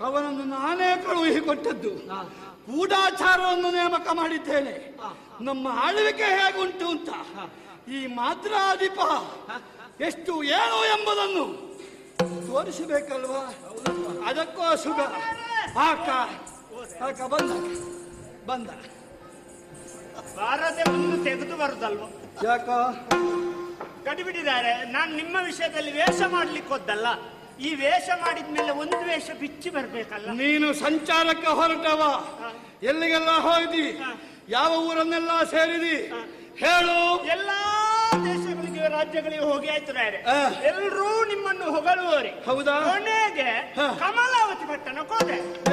ಅವನನ್ನು ನಾನೇ ಕಳುಹಿ ಕೊಟ್ಟದ್ದು ಗೂಢಾಚಾರವನ್ನು ನೇಮಕ ಮಾಡಿದ್ದೇನೆ ನಮ್ಮ ಆಳ್ವಿಕೆ ಹೇಗುಂಟು ಅಂತ ಈ ಮಾತ್ರಾಧಿಪ ಎಷ್ಟು ಏನು ಎಂಬುದನ್ನು ತೋರಿಸಬೇಕಲ್ವಾ ಅದಕ್ಕೋಸ್ಕರ ಆಕ ಆಕ ಬಂದ ಬಂದ ಬಾರದೆ ಒಂದು ತೆಗೆದು ಬರುದಲ್ವ ಯಾಕ ಗಡಿಬಿಟ್ಟಿದ್ದಾರೆ ನಾನು ನಿಮ್ಮ ವಿಷಯದಲ್ಲಿ ವೇಷ ಮಾಡ್ಲಿಕ್ಕೆ ಹೋದ್ದಲ್ಲ ಈ ವೇಷ ಮಾಡಿದ್ಮೇಲೆ ಒಂದು ವೇಷ ಬಿಚ್ಚಿ ಬರ್ಬೇಕಲ್ಲ ನೀನು ಸಂಚಾರಕ್ಕೆ ಹೊರಟವ ಎಲ್ಲಿಗೆಲ್ಲ ಹೋಗಿದಿ ಯಾವ ಊರನ್ನೆಲ್ಲ ಸೇರಿದಿ ಹೇಳು ಎಲ್ಲಾ ದೇಶಗಳಿಗೆ ರಾಜ್ಯಗಳಿಗೆ ಹೋಗಿ ಆಯ್ತು ರಾಯರೇ ಆ. ಎಲ್ಲರೂ ನಿಮ್ಮನ್ನು ಹೊಗಳುವರೆ ಹೌದಾ ಕೊನೆಗೆ ಹ. ಕಮಲಾವತಿ ಪಟ್ಟಣಕ್ಕೆ ಹೋದೆ